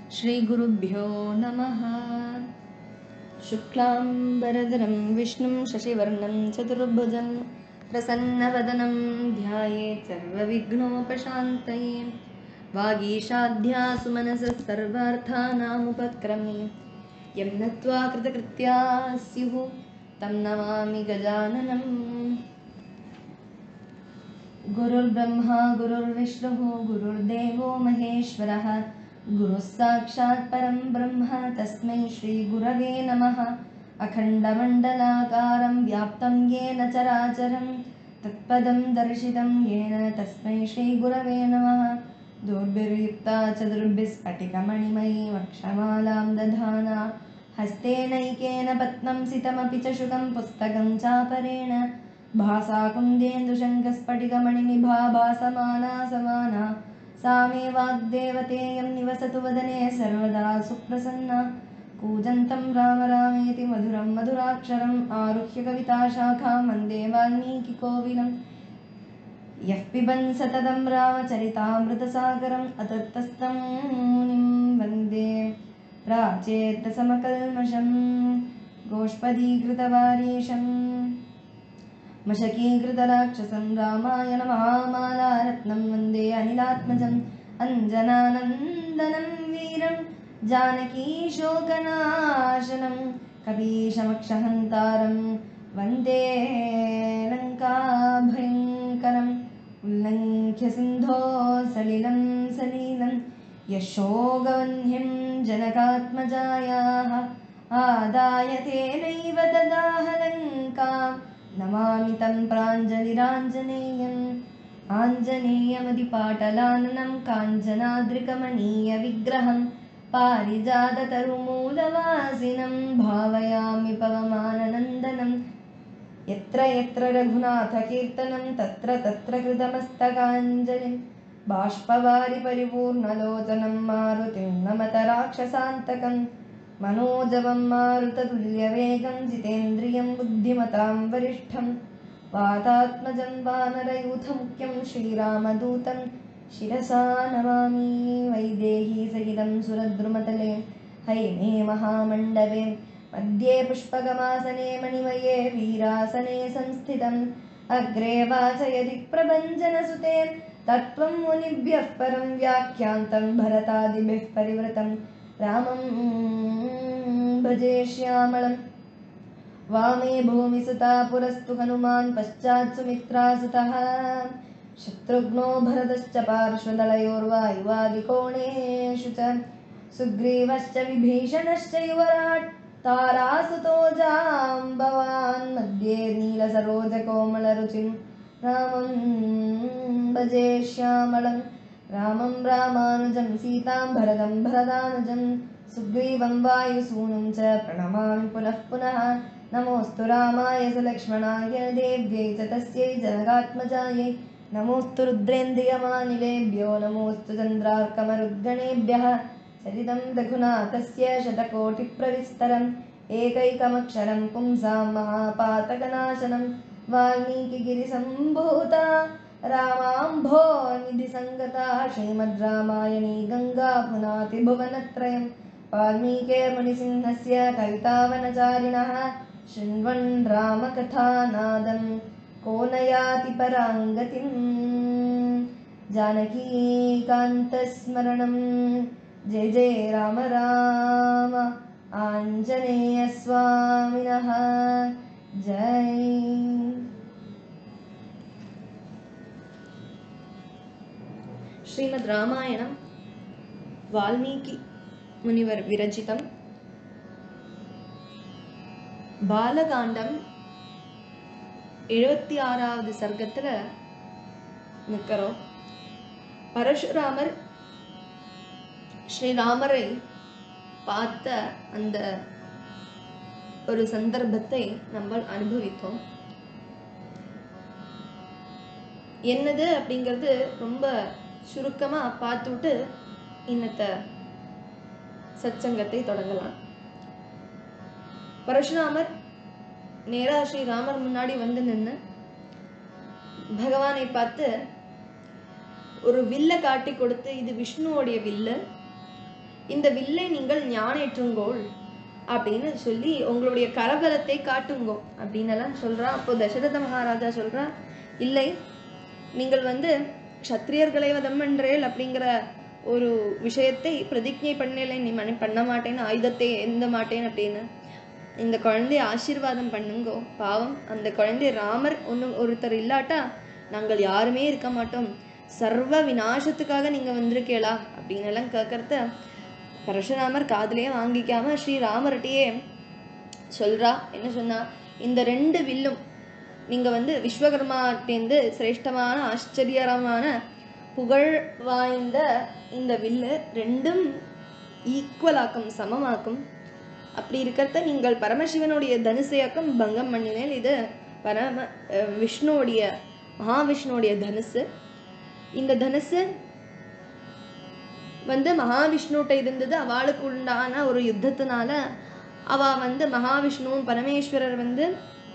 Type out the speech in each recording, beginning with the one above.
श्रीगुरुभ्यो नमः शुक्लाम्बरधरं विष्णुं शशिवर्णं चतुर्भुजं प्रसन्नवदनं ध्यायेत् सर्वविघ्नोपशान्तये वागीशाध्या सुमनसः सर्वार्थानामुपक्रमे यं नत्वा कृतकृत्या स्युः तं नमामि गजाननम् गुरुर्ब्रह्मा गुरुर्विष्णुः गुरुर्देवो महेश्वरः गुरुः साक्षात् परं ब्रह्म तस्मै श्रीगुरवे नमः अखण्डमण्डलाकारं व्याप्तं येन चराचरं तत्पदं दर्शितं येन तस्मै श्रीगुरवे नमः दोर्भिर्युक्ता चतुर्भिः स्फटिकमणिमयी वक्षमालां दधाना हस्तेनैकेन पद्मं सितमपि च शुकं पुस्तकं चापरेण भासा कुन्देन्दुशङ्खस्फटिकमणिनिभा भासमाना समाना सा मे वाग्देवतेयं निवसतु वदने सर्वदा सुप्रसन्ना कूजन्तं राम रामेति मधुरं मधुराक्षरम् आरुह्य कविताशाखां वन्दे वाल्मीकिकोविलम् यः पिबन् सततं रामचरितामृतसागरम् अतत्तस्तं मुनिं वन्दे प्राचेत्तसमकल्मषं गोष्पदीकृतवारीशम् मशकीकृतराक्षसं रामायण महामालारत्नं वन्दे अनिलात्मजम् अञ्जनानन्दनं वीरं जानकीशोकनाशनं कपीशमक्षहन्तारं वन्दे लङ्काभयङ्करम् उल्लङ्घ्य सिन्धो सलिलं सलीलं यशोगवह्निं जनकात्मजायाः आदाय तेनैव ददाह लङ्कां नमामि तं प्राञ्जलिराञ्जनेयम् आञ्जनेयमधिपाटलाननं काञ्चनाद्रिकमणीयविग्रहं पारिजाततरुमूलवासिनं भावयामि पवमाननन्दनं यत्र यत्र रघुनाथकीर्तनं तत्र तत्र कृतमस्तकाञ्जलिं बाष्पवारि परिपूर्णलोचनं मारुतिं नमत राक्षसान्तकम् मनोजवं मारुततुल्यवेगं जितेन्द्रियं बुद्धिमतां वरिष्ठं वातात्मजं वानरयूथमुख्यं श्रीरामदूतं शिरसा नमामि वैदेहीसहितं सुरद्रुमतले हैमे महामण्डपे मध्ये पुष्पगमासने मणिमये वीरासने संस्थितम् अग्रे वाचयति प्रभञ्जनसुते तत्त्वं मुनिभ्यः परं व्याख्यान्तं भरतादिभिः परिवृतं रामं भजे श्यामलं वामे भूमिसुता पुरस्तु हनुमान् पश्चात् सुमित्रासुतः शत्रुघ्नो भरतश्च पार्श्वदलयोर्वायुवादिकोणेषु च सुग्रीवश्च विभीषणश्च युवराट् तारासुतो जाम्बवान् मध्ये नीलसरोजकोमलरुचिं रामं भजे श्यामलं रामं रामानुजं सीतां भरतं भरदानुजं सुग्रीवं वायुसूनुं च प्रणमामि पुनः पुनः नमोऽस्तु रामाय सुलक्ष्मणाय देव्यै च तस्यै जनकात्मजायै नमोऽस्तु रुद्रेन्द्रियमानिलेभ्यो नमोऽस्तु चन्द्रार्कमरुद्गणेभ्यः चरितं रघुनाथस्य शतकोटिप्रविस्तरम् एकैकमक्षरं पुंसां महापातकनाशनं वाल्मीकिगिरिसम्भूता रामाम्भो निधिसङ्गता श्रीमद् रामायणी गङ्गा पुनाति भुवनत्रयं वाल्मीकेर्मुनिसिंहस्य कवितावनचारिणः शृण्वन् रामकथानादं को न याति पराङ्गतिं जानकीकान्तस्मरणं जय जय राम राम आञ्जनेयस्वामिनः जय ஸ்ரீமத் ராமாயணம் வால்மீகி முனிவர் விரச்சிதம் பாலகாண்டம் எழுபத்தி ஆறாவது சர்க்கத்தில் நிற்கிறோம் பரசுராமர் ஸ்ரீராமரை பார்த்த அந்த ஒரு சந்தர்ப்பத்தை நம்ம அனுபவித்தோம் என்னது அப்படிங்கிறது ரொம்ப சுருக்கமாக பார்த்துட்டு இன்னத்த சச்சங்கத்தை தொடங்கலாம் பரசுராமர் நேரா ஸ்ரீராமர் முன்னாடி வந்து நின்று பகவானை பார்த்து ஒரு வில்லை காட்டி கொடுத்து இது விஷ்ணுவோடைய வில்லு இந்த வில்லை நீங்கள் ஞானேற்றுங்கோள் அப்படின்னு சொல்லி உங்களுடைய கரபலத்தை காட்டுங்கோ அப்படின்னு எல்லாம் சொல்றா அப்போ தசரத மகாராஜா சொல்றா இல்லை நீங்கள் வந்து க்ஷத்ரியர்களை வதம் பண்றேல் அப்படிங்கிற ஒரு விஷயத்தை பிரதிஜை பண்ணல நீ மணி பண்ண மாட்டேன்னு ஆயுதத்தை எந்த மாட்டேன் அப்படின்னு இந்த குழந்தைய ஆசீர்வாதம் பண்ணுங்கோ பாவம் அந்த குழந்தை ராமர் ஒன்று ஒருத்தர் இல்லாட்டா நாங்கள் யாருமே இருக்க மாட்டோம் சர்வ விநாசத்துக்காக நீங்க வந்திருக்கேளா அப்படின்னு எல்லாம் கேட்கறத பரசுராமர் காதுலயே வாங்கிக்காம ஸ்ரீராமர்கிட்டயே சொல்றா என்ன சொன்னா இந்த ரெண்டு வில்லும் நீங்க வந்து விஸ்வகர்மாட்டேந்து சிரேஷ்டமான ஆச்சரியரமான புகழ் வாய்ந்த இந்த வில்லு ரெண்டும் ஈக்குவலாக்கும் சமமாக்கும் அப்படி இருக்கிறத நீங்கள் பரமசிவனுடைய தனுசையாக்கம் பங்கம் பண்ணினேன் இது பரம அஹ், விஷ்ணுவுடைய மகாவிஷ்ணுவுடைய தனுசு இந்த தனுசு வந்து மகாவிஷ்ணுகிட்ட இருந்தது அவளுக்கு உண்டான ஒரு யுத்தத்தினால அவ வந்து மகாவிஷ்ணுவும் பரமேஸ்வரர் வந்து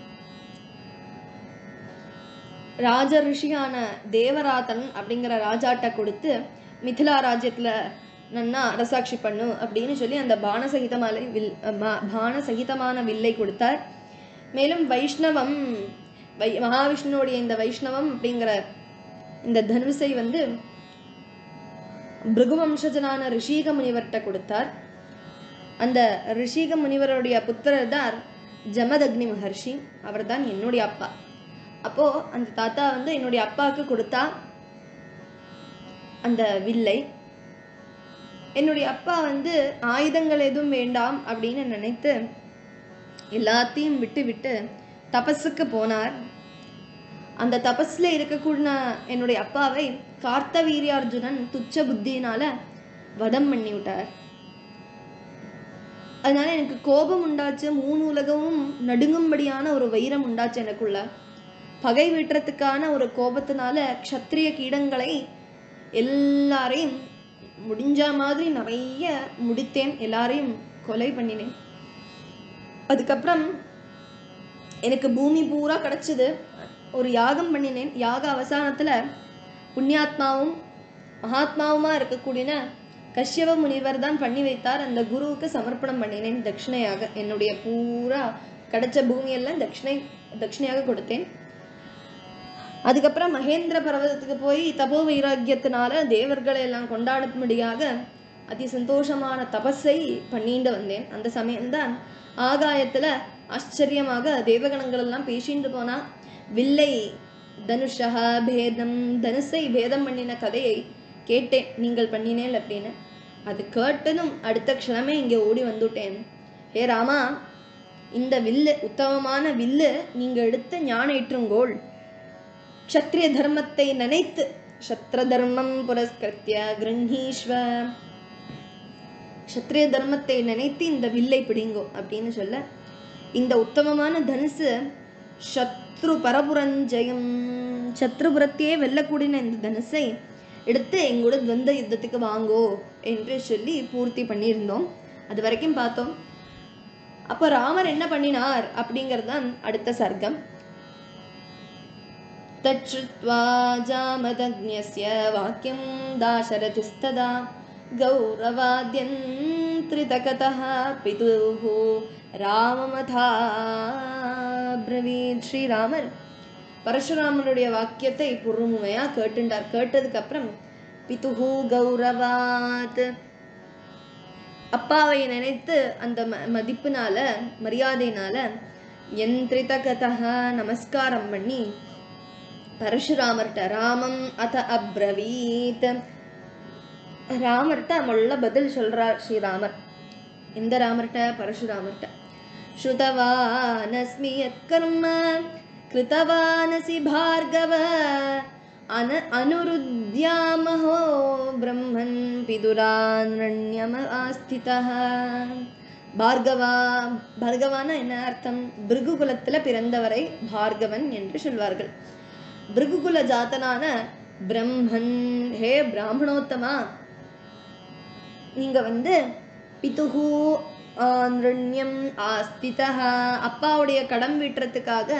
ராஜ ரிஷியான தேவராதன் அப்படிங்கிற ராஜாட்ட கொடுத்து மிथिला ராஜ்யத்துல நன்னா அரசாட்சி பண்ணு அப்படின்னு சொல்லி அந்த பானசகிதமான வில் பா- பானசகிதமான வில்லை கொடுத்தார் மேலும் வைஷ்ணவம் வை மகாவிஷ்ணுவுடைய இந்த வைஷ்ணவம் அப்படிங்கிற இந்த தனுசை வந்து பிருகுவம்சஜனான ரிஷிக முனிவர்கிட்ட கொடுத்தார் அந்த ரிஷிக முனிவருடைய புத்திரர் தான் ஜமதக்னி மகர்ஷி அவர்தான் என்னுடைய அப்பா அப்போ அந்த தாத்தா வந்து என்னுடைய அப்பாவுக்கு கொடுத்தா அந்த வில்லை என்னுடைய அப்பா வந்து ஆயுதங்கள் எதுவும் வேண்டாம் அப்படின்னு நினைத்து எல்லாத்தையும் விட்டு விட்டு தபஸுக்கு போனார் அந்த தபஸ்ல இருக்கக்கூடிய என்னுடைய அப்பாவை கார்த்தவீரியார்ஜுனன் துச்ச புத்தியினால வதம் பண்ணி விட்டார் அதனால எனக்கு கோபம் உண்டாச்சு மூணு உலகமும் நடுங்கும்படியான ஒரு வைரம் உண்டாச்சு எனக்குள்ள பகை வீட்டுறதுக்கான ஒரு கோபத்தினால க்ஷத்ரிய கீடங்களை எல்லாரையும் முடிஞ்ச மாதிரி நிறைய முடித்தேன் எல்லாரையும் கொலை பண்ணினேன் அதுக்கப்புறம் எனக்கு பூமி பூரா கிடைச்சது ஒரு யாகம் பண்ணினேன் யாக அவசானத்துல புண்ணியாத்மாவும் மகாத்மாவுமா இருக்கக்கூடிய கஷ்யப முனிவர் தான் பண்ணி வைத்தார் அந்த குருவுக்கு சமர்ப்பணம் பண்ணினேன் தட்சிணையாக என்னுடைய பூரா கிடைச்ச பூமியெல்லாம் தட்சிணை தட்சிணையாக கொடுத்தேன் அதுக்கப்புறம் மகேந்திர பர்வதத்துக்கு போய் தபோ வைராக்கியத்தினால தேவர்களை எல்லாம் கொண்டாடும்படியாக அதி சந்தோஷமான தபஸை பண்ணிட்டு வந்தேன் அந்த சமயம்தான் ஆகாயத்துல ஆச்சரியமாக தேவகணங்கள் எல்லாம் பேசிட்டு போனா வில்லை தனுஷா பேதம் தனுஷை பேதம் பண்ணின கதையை கேட்டேன் நீங்கள் பண்ணினேன் அப்படின்னு அது கேட்டதும் அடுத்த க்ஷணமே இங்கே ஓடி வந்துட்டேன் ஹே ராமா இந்த வில்லு உத்தமமான வில்லு நீங்க எடுத்த ஞான ஏற்றுங்கோள் க்ஷத்ரிய தர்மத்தை நினைத்து க்ஷத்ர தர்மம் புரஸ்கிருத்திய கிருஹீஸ்வ க்ஷத்ரிய தர்மத்தை நினைத்து இந்த வில்லை பிடிங்கோ அப்படின்னு சொல்ல இந்த உத்தமமான தனுசு சத்ரு பரபுரஞ்சயம் சத்ருபுரத்தையே வெல்லக்கூடிய இந்த தனுசை எடுத்து எங்கூட துவந்த யுத்தத்துக்கு வாங்கோ என்று சொல்லி பூர்த்தி பண்ணியிருந்தோம் அது வரைக்கும் பார்த்தோம் அப்போ ராமர் என்ன பண்ணினார் அப்படிங்கிறது தான் அடுத்த சர்க்கம் तच्छ्रुत्वा जामदग्न्यस्य वाक्यं दाशरथिस्तदा गौरवाद्यन्त्रितकतः पितुः ராமமதாப்ரவீத் ஸ்ரீராமர் பரசுராமனுடைய வாக்கியத்தை பொறுமையா கேட்டுண்டார் கேட்டதுக்கு அப்புறம் பிதுஹு கௌரவாத் அப்பாவை நினைத்து அந்த ம மதிப்புனால மரியாதையினால யந்திரித கதः நமஸ்காரம் பண்ணி பரசுராமர்கிட்ட ராமம் அத அப்ரவீத் ராமர்கிட்ட முள்ள பதில் சொல்றார் ஸ்ரீராமர் எந்த ராமர்கிட்ட பரசுராமர்கிட்ட ஸ்ருதவானஸ்மி யத்கர்ம கிருதவானசி பார்கவ அன அனுருத்யாமஹோ பிரம்மன் பிதுரான்ரண்யம் ஆஸ்திதः பார்கவா பார்கவான என்ன அர்த்தம் பிருகுகுலத்துல பிறந்தவரை பார்கவன் என்று சொல்வார்கள் பிருகுகுல ஜாத்தனான பிரம்மன் ஹே பிராமணோத்தமா நீங்க வந்து பிதுகு ஆன்ரண்யம் ஆஸ்திதா அப்பாவுடைய கடம் வீட்டுறதுக்காக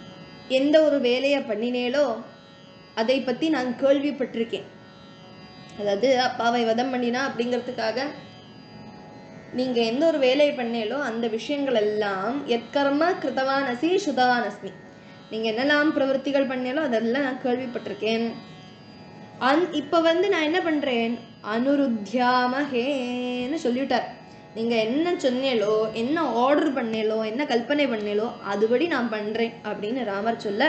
எந்த ஒரு வேலையை பண்ணினேலோ அதை பத்தி நான் கேள்விப்பட்டிருக்கேன் அதாவது அப்பாவை வதம் பண்ணினா அப்படிங்கிறதுக்காக நீங்க எந்த ஒரு வேலையை பண்ணீங்களோ அந்த விஷயங்கள் எல்லாம் எத்கர்ம கிருதவானசி சுதவானஸ்மி நீங்க என்னெல்லாம் பிரவൃத்திகள் பண்ணீங்களோ அதெல்லாம் நான் கேள்விப்பட்டிருக்கேன் அந் இப்ப வந்து நான் என்ன பண்றேன் அனுருத்தியாமகேன்னு சொல்லிட்டார் நீங்க என்ன சொன்னீங்களோ என்ன ஆர்டர் பண்ணீங்களோ என்ன கல்பனை பண்ணீங்களோ அதுபடி நான் பண்றேன் அப்படின்னு ராமர் சொல்ல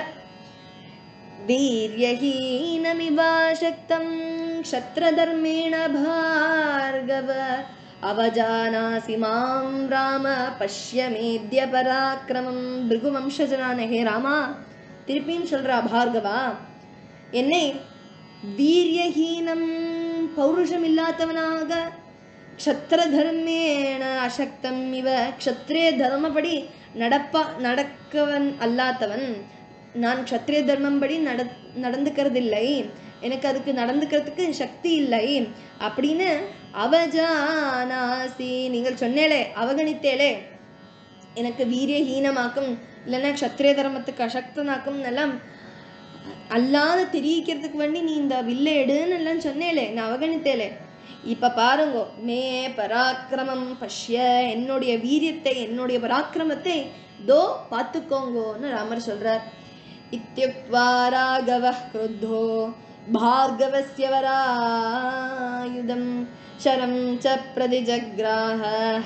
वीर्यहीनमिवाशक्तं क्षत्रधर्मेण भार्गव अवजानासि मां राम पश्य मेद्य पराक्रमं பிருகுவம்சஜனான ஹே ராமா திருப்பின்னு சொல்றா பார்கவா என்னை வீரியஹீனம் பௌருஷம் இல்லாதவனாக க்ஷத்திர தர்மேண அசக்தம் இவ க்ஷத்ரிய தர்மப்படி நடப்பா நடக்கவன் அல்லாதவன் நான் க்ஷத்ரிய தர்மம்படி நட நடந்துக்கிறதில்லை எனக்கு அதுக்கு நடந்துக்கிறதுக்கு சக்தி இல்லை அப்படின்னு அவஜானாசி நீங்கள் சொன்னேலே அவகணித்தேலே எனக்கு வீரியஹீனமாக்கும் இல்லைன்னா க்ஷத்ரிய தர்மத்துக்கு அசக்தனாக்கும் எல்லாம் அல்லாத தெரிவிக்கிறதுக்கு வேண்டி நீ இந்த வில்லை எடுன்னு எல்லாம் சொன்னேலே நான் அவகணித்தேலே இப்ப பாருங்கோ மே பராக்கிரமம் பஷ்ய என்னுடைய வீரியத்தை என்னுடைய பராக்கிரமத்தை தோ பார்த்துக்கோங்கோன்னு ராமர் சொல்றார் இத்தியுக்த்வா ராகவः क्रुद्धो भार्गवस्य वरायुधं शरं च प्रतिजग्राह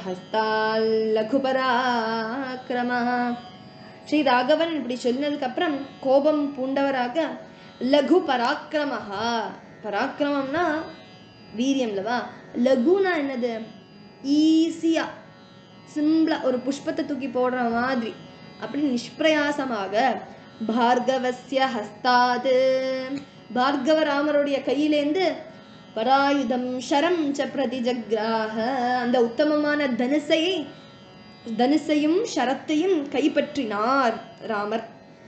हस्ताल्लघुपराक्रमः ஸ்ரீ ராகவன் இப்படி சொன்னதுக்கு அப்புறம் கோபம் பூண்டவராக லகு பராக்கிரமஹா பராக்கிரமம்னா வீரியம்லவா லகுனா என்னது ஈஸியா சிம்பிளா ஒரு புஷ்பத்தை தூக்கி போடுற மாதிரி அப்படி நிஷ்பிரயாசமாக பார்கவஸ்ய ஹஸ்தாது பார்கவ ராமருடைய கையிலேந்து பராயுதம் ஷரம் ச பிரதிஜக்ராக அந்த உத்தமமான தனுசையை தனுசையும் ஷரத்தையும் கைப்பற்றினார் ராமர்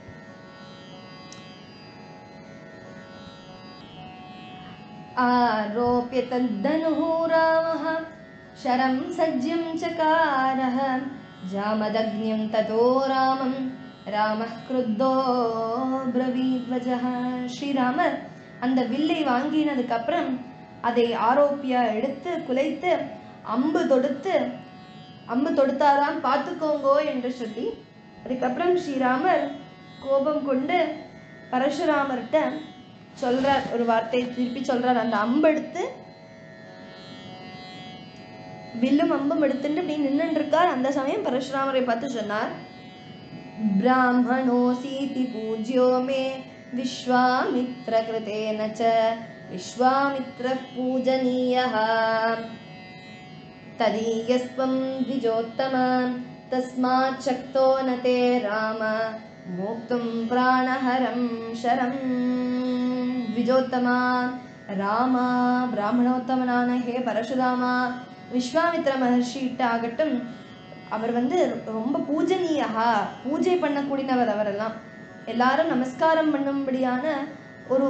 आरोप्य तद्धनुः रामः शरं सज्यं चकारः जामदग्न्यं ततो रामं ராமः क्रुद्धो பிரவீத்வஜः ஸ்ரீராமர் அந்த வில்லை வாங்கினதுக்கு அப்புறம் அதை ஆரோப்பியா எடுத்து குலைத்து அம்பு தொடுத்து அம்பு தொடுத்தாராம் பார்த்துக்கோங்கோ என்று சொல்லி அதுக்கப்புறம் ஸ்ரீராமர் கோபம் கொண்டு பரசுராமர்கிட்ட சொல்றார் ஒரு வார்த்தை திருப்பி சொல்றார் அந்த அம்பு எடுத்து வில்லும் அம்பும் எடுத்துட்டு இப்படி நின்னுட்டு இருக்கார் அந்த சமயம் பரசுராமரை பார்த்து சொன்னார் ब्राह्मणोऽसीति पूज्यो मे विश्वामित्रकृतेन च विश्वामित्रः पूजनीयः तदीयस्त्वं द्विजोत्तम तस्मात् शक्तो न ते राम मोक्तुं प्राणहरं शरं द्विजोत्तमा ராமா பிராமணோத்தமனான ஹே பரசுராமா விஸ்வாமித்ர மகர்ஷிகிட்ட ஆகட்டும் அவர் வந்து ரொம்ப பூஜனீயகா பூஜை பண்ணக்கூடியவர் அவரெல்லாம் எல்லாரும் நமஸ்காரம் பண்ணும்படியான ஒரு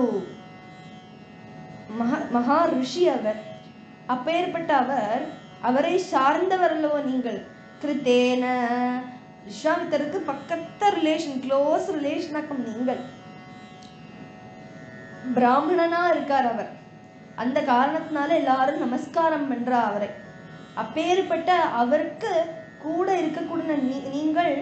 மகா மகா ரிஷி அவர் அப்பேற்பட்ட அவர் அவரை சார்ந்தவர் அல்லவோ நீங்கள் கிருத்தேன விஸ்வாமித்தருக்கு பக்கத்த ரிலேஷன் க்ளோஸ் ரிலேஷனாக்கும் நீங்கள் பிராமணனா இருக்கார் அவர் அந்த காரணத்தினால எல்லாரும் நமஸ்காரம் பண்றா அவரை அப்பேற்பட்ட அவருக்கு கூட இருக்கக்கூடிய நீ- நீங்கள்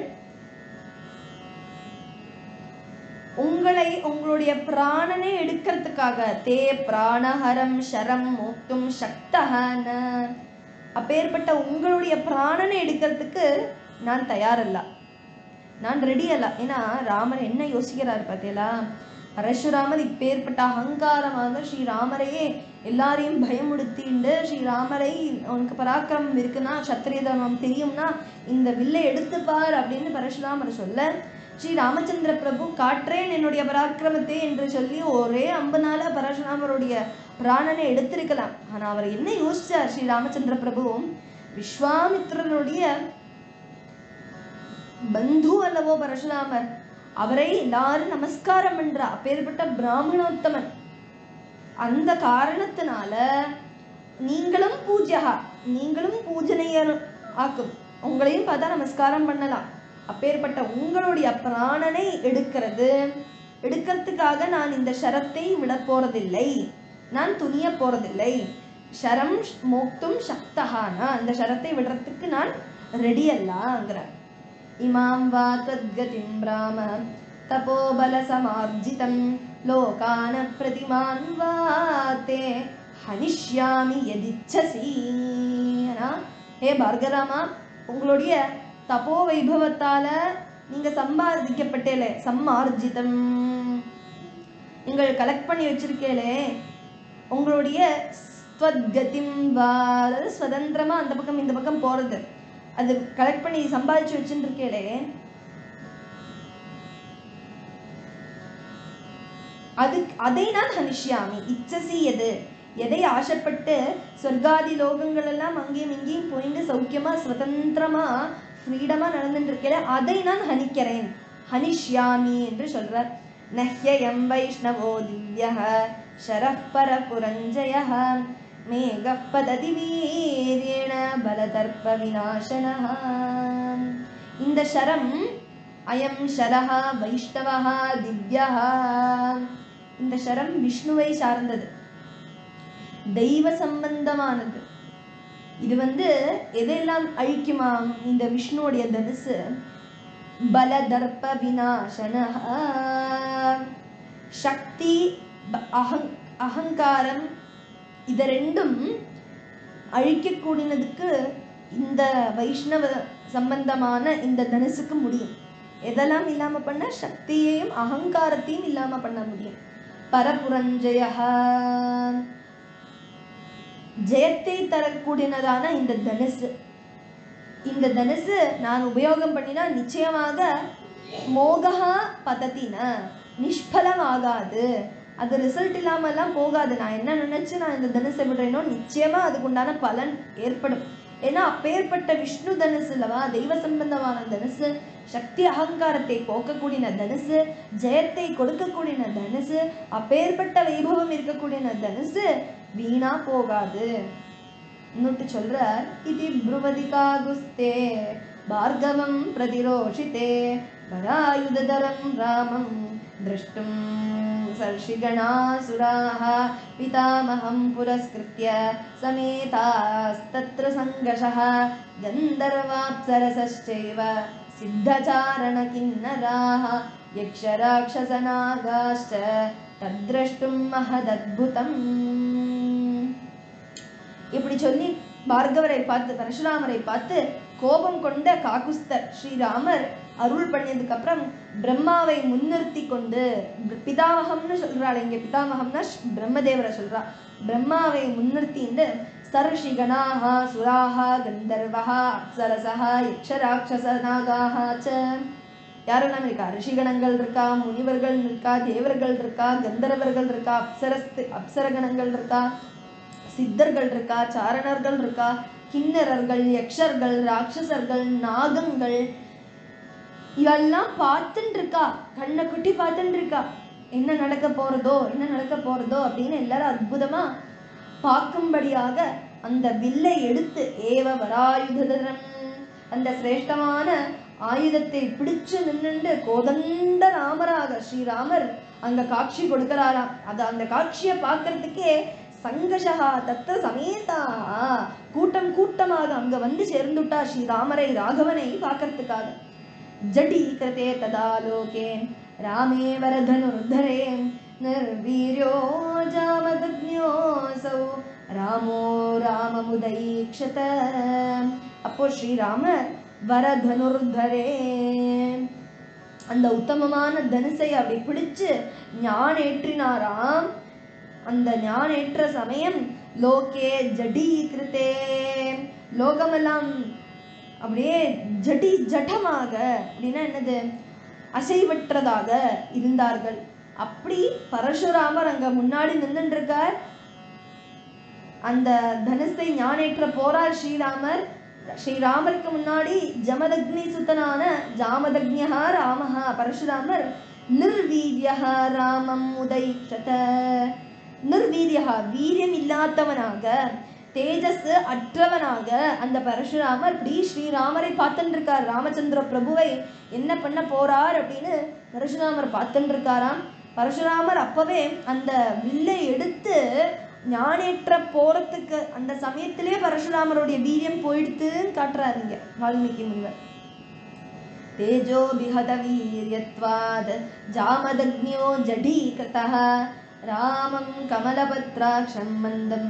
உங்களை உங்களுடைய பிராணனை எடுக்கிறதுக்காக தே பிராணஹரம் ஷரம் மோக்தும் சக்தஹன அப்பேற்பட்ட உங்களுடைய பிராணனை எடுக்கிறதுக்கு நான் தயாரல்ல நான் ரெடி அல்ல ஏன்னா ராமர் என்ன யோசிக்கிறார் பார்த்தீங்களா பரசுராமர் இப்பேற்பட்ட அகங்காரமாக ஸ்ரீராமரையே எல்லாரையும் பயமுடுத்திண்டு ஸ்ரீராமரை உனக்கு பராக்கிரமம் இருக்குன்னா சத்திரிய தர்மம் தெரியும்னா இந்த வில்லை எடுத்துப்பார் அப்படின்னு பரசுராமர் சொல்ல ஸ்ரீ ராமச்சந்திர பிரபு காற்றேன் என்னுடைய பராக்கிரமத்தை என்று சொல்லி ஒரே அம்புனால பரசுராமருடைய பிராணனை எடுத்திருக்கலாம் ஆனா அவர் என்ன யோசிச்சார் ஸ்ரீ ராமச்சந்திர பிரபு விஸ்வாமித்திரனுடைய பந்து அல்லவோ பரசுராமர் அவரை எல்லாரும் நமஸ்காரம் பண்றா அப்பேற்பட்ட பிராமணோத்தமன் அந்த காரணத்தினால நீங்களும் பூஜ்யகா நீங்களும் பூஜனையர் ஆக்கும் உங்களையும் பார்த்தா நமஸ்காரம் பண்ணலாம் அப்பேற்பட்ட உங்களுடைய பிராணனை எடுக்கிறது எடுக்கிறதுக்காக நான் இந்த ஷரத்தை விட போறதில்லை நான் துணிய போறதில்லை ஷரம் மோக்தும் சக்தஹானா அந்த ஷரத்தை விடுறதுக்கு நான் ரெடி அல்லாங்கிற இமாம் வா தத்கதிம் ராம தபோபல சமார்ஜிதம் லோகான பிரதிமான் வா தே ஹனிஷ்யாமி எதிச்சசி ஹே பார்கராமா உங்களுடைய தபோ வைபவத்தால நீங்க சம்பாதிக்கப்பட்டேலே சம்மார்ஜிதம் நீங்கள் கலெக்ட் பண்ணி வச்சிருக்கேலே உங்களுடைய ஸ்வத்கதிம் வா அதாவது சுதந்திரமா அந்த பக்கம் இந்த பக்கம் போறது அது கலெக்ட் பண்ணி சம்பாதிச்சு வச்சுருக்கேலே அது அதை நான் ஹனிஷ்யாமி இச்சசி எது எதை ஆசைப்பட்டு சொர்க்காதி லோகங்கள் எல்லாம் அங்கேயும் இங்கேயும் போயிட்டு சௌக்கியமா சுதந்திரமா ஃப்ரீடமா நடந்துட்டு இருக்கேன் அதை நான் ஹனிக்கிறேன் ஹனிஷ்யாமி என்று சொல்றார் நஹ்யயம் வைஷ்ணவோ திவ்ய शरः परपुरञ्जयः मेघः पतति वीर्येण बलदर्पविनाशनः இந்த ஷரம் அயம் ஷரஹ வைஷ்ணவஹ திவ்யஹ இந்த ஷரம் விஷ்ணுவை சார்ந்தது தெய்வ சம்பந்தமானது இது வந்து எதெல்லாம் அழிக்குமாம் இந்த விஷ்ணுவுடைய தனுசு பலதர்ப்ப விநாசனஹ சக்தி ப- அகங் அகங்காரம் இத ரெண்டும் அழிக்கக்கூடியதுக்கு இந்த வைஷ்ணவ சம்பந்தமான இந்த தனுசுக்கு முடியும் எதெல்லாம் இல்லாம பண்ண சக்தியையும் அகங்காரத்தையும் இல்லாம பண்ண முடியும் பரபுரஞ்சய ஜெயத்தை தரக்கூடியனதான இந்த தனுசு இந்த தனுசு நான் உபயோகம் பண்ணினா நிச்சயமாக மோகா பதத்தின நிஷ்பலமாகாது அது ரிசல்ட் இல்லாமலாம் போகாது நான் என்ன நினைச்சு நான் இந்த தனுசை விடுறேனோ நிச்சயமா அதுக்குண்டான பலன் ஏற்படும் ஏன்னா அப்பேற்பட்ட விஷ்ணு தனுசு அல்லவா தெய்வ சம்பந்தமான தனுசு சக்தி அகங்காரத்தை போக்கக்கூடிய தனுசு ஜெயத்தை கொடுக்கக்கூடிய தனுசு அப்பேற்பட்ட வைபவம் இருக்கக்கூடிய தனுசு வீணா போகாது இன்னொட்டு சொல்றார் இது ப்ருவதிகா குஸ்தே பார்கவம் பிரதிரோஷிதே வராயுதரம் ராமம் द्रष्टुं सर्षिगणासुराः पितामहं पुरस्कृत्य समेतास्तत्र सङ्गशः गन्धर्वाप्सरसश्चैव सिद्धचारणकिन्नराः यक्षराक्षसनागाश्च तद्द्रष्टुं महदद्भुतम् இப்படி சொல்லி பார்கவரை பார்த்து பரசுராமரை பார்த்து கோபம் கொண்ட காகுஸ்தர் ஸ்ரீராமர் அருள் பண்ணதுக்கு அப்புறம் பிரம்மாவை முன்னிறுத்தி கொண்டு பி- பிதாமகம்னு சொல்றாள் இங்க பிதாமகம்னா ஷ்- பிரம்மதேவரை சொல்றா பிரம்மாவை முன்னிறுத்திண்டு சர்ஷி கணாஹா சுராஹா கந்தர்வஹா அப்சரசஹா யக்ஷராட்சசநாகாஹா ச யாரெல்லாம் இருக்கா ரிஷிகணங்கள் இருக்கா முனிவர்கள் இருக்கா தேவர்கள் இருக்கா கந்தர்வர்கள் இருக்கா அப்சரஸ் அப்சரகணங்கள் இருக்கா சித்தர்கள் இருக்கா சாரணர்கள் இருக்கா கிண்ணறர்கள் யக்ஷர்கள் ராட்சசர்கள் நாகங்கள் இவெல்லாம் பார்த்துட்டு இருக்கா கண்ணை குட்டி பார்த்துட்டு இருக்கா என்ன நடக்க போறதோ என்ன நடக்க போறதோ அப்படின்னு எல்லாரும் அற்புதமா பார்க்கும்படியாக அந்த வில்லை எடுத்து ஏவ வராயுதரம் அந்த சிரேஷ்டமான ஆயுதத்தை பிடிச்சு நின்னுண்டு கோதண்ட ராமராக ஸ்ரீராமர் அங்க காட்சி கொடுக்கிறாராம் அது அந்த காட்சியை பார்க்கறதுக்கே சங்கஷகா தத்த சமேதா கூட்டம் கூட்டமாக அங்க வந்து சேர்ந்துட்டா ஸ்ரீராமரை ராகவனை பார்க்கறதுக்காக जडीकृते तदा लोके रामे वरधनुर्धरे निर्वीर्यो जामदग्न्योऽसौ ராமோ ராமமுதைக்ஷத அப்போ ஸ்ரீராமர் வரதனுர்தரே அந்த உத்தமமான தனுசை அப்படி பிடிச்சு ஞானேற்றினாராம் அந்த ஞானேற்ற சமயம் லோகே ஜடீகிருத்தே லோகமெல்லாம் அப்படியே ஜடி ஜடமாக அப்படின்னா என்னது அசைவற்றதாக இருந்தார்கள் அப்படி பரசுராமர் அங்க முன்னாடி நின்னுட்டு இருக்கார் அந்த தனுசை ஞானேற்ற போறார் ஸ்ரீராமர் ஸ்ரீராமருக்கு முன்னாடி ஜமதக்னி சுத்தனான ஜாமதக்ஞா ராமஹா பரசுராமர் நிர்வீரியஹ ராமம் உதைக்ஷத நிர்வீரியஹா வீரியம் இல்லாதவனாக தேஜஸ் அற்றவனாக அந்த பரசுராமர் இப்படி ஸ்ரீராமரை பார்த்துட்டு இருக்கார் ராமச்சந்திர பிரபுவை என்ன பண்ண போறார் அப்படின்னு பரசுராமர் பார்த்துட்டு இருக்காராம் பரசுராமர் அப்பவே அந்த வில்லை எடுத்து ஞானேற்ற போறதுக்கு அந்த சமயத்திலே பரசுராமருடைய வீரியம் போயிடுத்துன்னு காட்டுறாருங்க வால்மீகி முனிவர் तेजोभिहतवीर्यत्वात् जामदग्न्यो जडीकृतः रामं कमलपत्राक्षं मन्दं